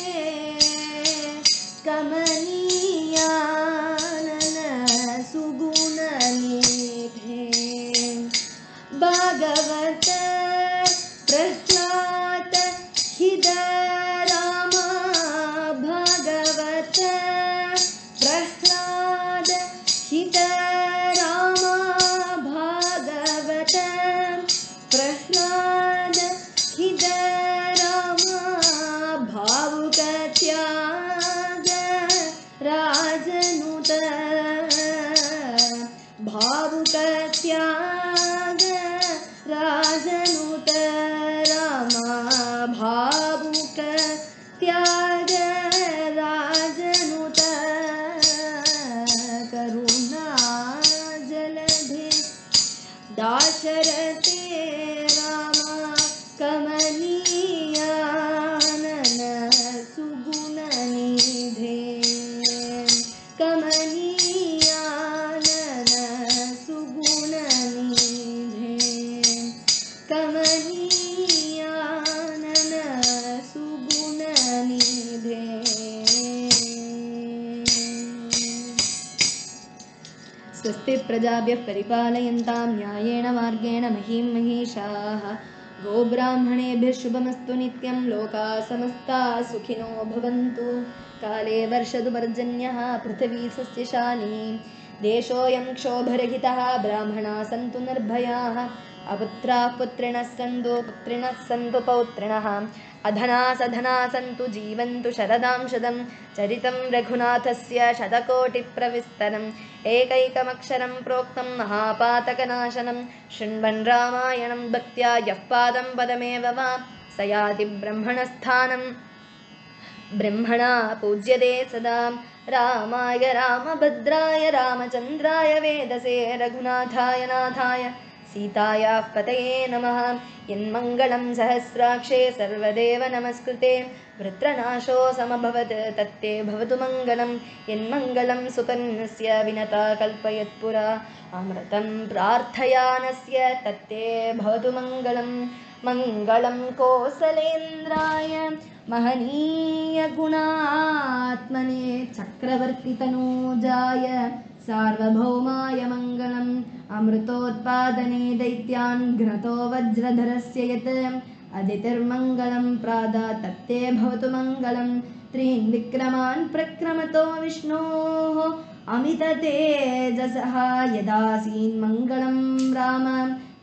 कमनीयानन सुगुणनिधे भागवत प्रह्लाद हिद राम भागवत प्रह्लाद हित राम भागवत प्रह्लाद हिद राम भावुक त्याग राजनुत भावुक त्याग राजनुत राम भावुक त्याग राजनुत करुणा जलधे दाशरथे राम कमनीयानन सुगुणनिधे कमनीयानन सुगुणनिधे कमनीयानन सुगुणनिधे स्वस्ति प्रजाभ्यः परिपालयन्तां न्यायेण मार्गेण महीं महिषाः गोब्राह्मणेभ्यः शुभमस्तु नित्यं लोकाः समस्ताः सुखिनो भवन्तु काले वर्षतु पर्जन्यः पृथिवी सस्यशालिनी देशोऽयं क्षोभरहितः ब्राह्मणाः सन्तु निर्भयाः अपुत्राः पुत्रिणः सन्तु पुत्रिणः सन्तु पौत्रिणः अधना सधना सन्तु जीवन्तु शरदां शतं चरितं रघुनाथस्य शतकोटिप्रविस्तरम् एकैकमक्षरं प्रोक्तं महापातकनाशनं शृण्वन् रामायणं भक्त्या यः पादं पदमेव वा स याति ब्रह्मणस्थानम् ब्रह्मणा पूज्यते सदा रामाय रामभद्राय रामचन्द्राय वेदसे रघुनाथाय नाथाय सीतायाः पतये नमः यन्मङ्गलं सहस्राक्षे सर्वदेव नमस्कृते वृत्रनाशो समभवत् तत्ते भवतु मङ्गलं यन्मङ्गलं सुपन्नस्य विनता कल्पयत्पुरा अमृतं प्रार्थयानस्य तत्ते भवतु मङ्गलं मङ्गलं कोसलेन्द्राय महनीयगुणात्मने चक्रवर्तितनूजाय सार्वभौमाय मङ्गलम् अमृतोत्पादने दैत्यान् घ्नतो वज्रधरस्य यत् अदितिर्मङ्गलं प्रादा तत्ते भवतु मङ्गलं त्रीन् विक्रमान् प्रक्रमतो विष्णोः अमिततेजसः यदासीन्मङ्गलं राम